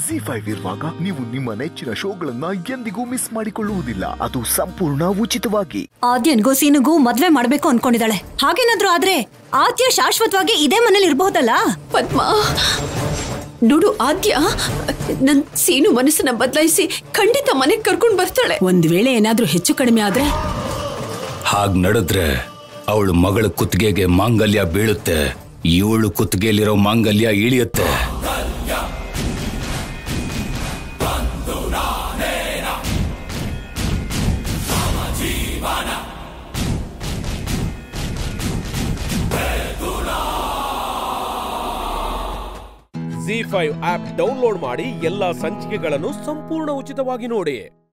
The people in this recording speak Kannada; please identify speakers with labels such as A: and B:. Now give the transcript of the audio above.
A: ಜಿ ಫೈವ್ ಇರುವಾಗ ನೀವು ನಿಮ್ಮ ನೆಚ್ಚಿನ ಶೋಗಳನ್ನ ಎಂದಿಗೂ ಮಿಸ್ ಮಾಡಿಕೊಳ್ಳುವುದಿಲ್ಲ ಅದು ಸಂಪೂರ್ಣ ಉಚಿತವಾಗಿ
B: ಆದ್ಯನ್ಗೂ ಸೀನುಗೂ ಮದ್ವೆ ಮಾಡ್ಬೇಕು ಅನ್ಕೊಂಡಿದ್ದಾಳೆ ಹಾಗೇನಾದ್ರೂ ಆದ್ರೆ ಆದ್ಯ ಶಾಶ್ವತವಾಗಿ ಇದೇ ಮನೇಲಿ ಇರ್ಬಹುದಲ್ಲ
C: ಪದ್ಮ ನೋಡು ಆದ್ಯ ನನ್ ಸೀನು ಮನಸ್ಸನ್ನ ಬದಲಾಯಿಸಿ ಖಂಡಿತ ಮನೆಗ್ ಕರ್ಕೊಂಡ್ ಬರ್ತಾಳೆ
D: ಒಂದ್ ವೇಳೆ ಏನಾದ್ರೂ ಹೆಚ್ಚು ಕಡಿಮೆ ಆದ್ರೆ
E: ಹಾಗ್ ನಡೆದ್ರೆ ಅವಳು ಮಗಳ ಕುತ್ತಿಗೆಗೆ ಮಾಂಗಲ್ಯ ಬೀಳುತ್ತೆ ಇವಳು ಕುತ್ತಿಗೆಯಲ್ಲಿರೋ ಮಾಂಗಲ್ಯ ಇಳಿಯುತ್ತೆ
F: ಜಿ ಫೈವ್ ಆಪ್ ಡೌನ್ಲೋಡ್ ಮಾಡಿ ಎಲ್ಲಾ ಸಂಚಿಕೆಗಳನ್ನು ಸಂಪೂರ್ಣ ಉಚಿತವಾಗಿ ನೋಡಿ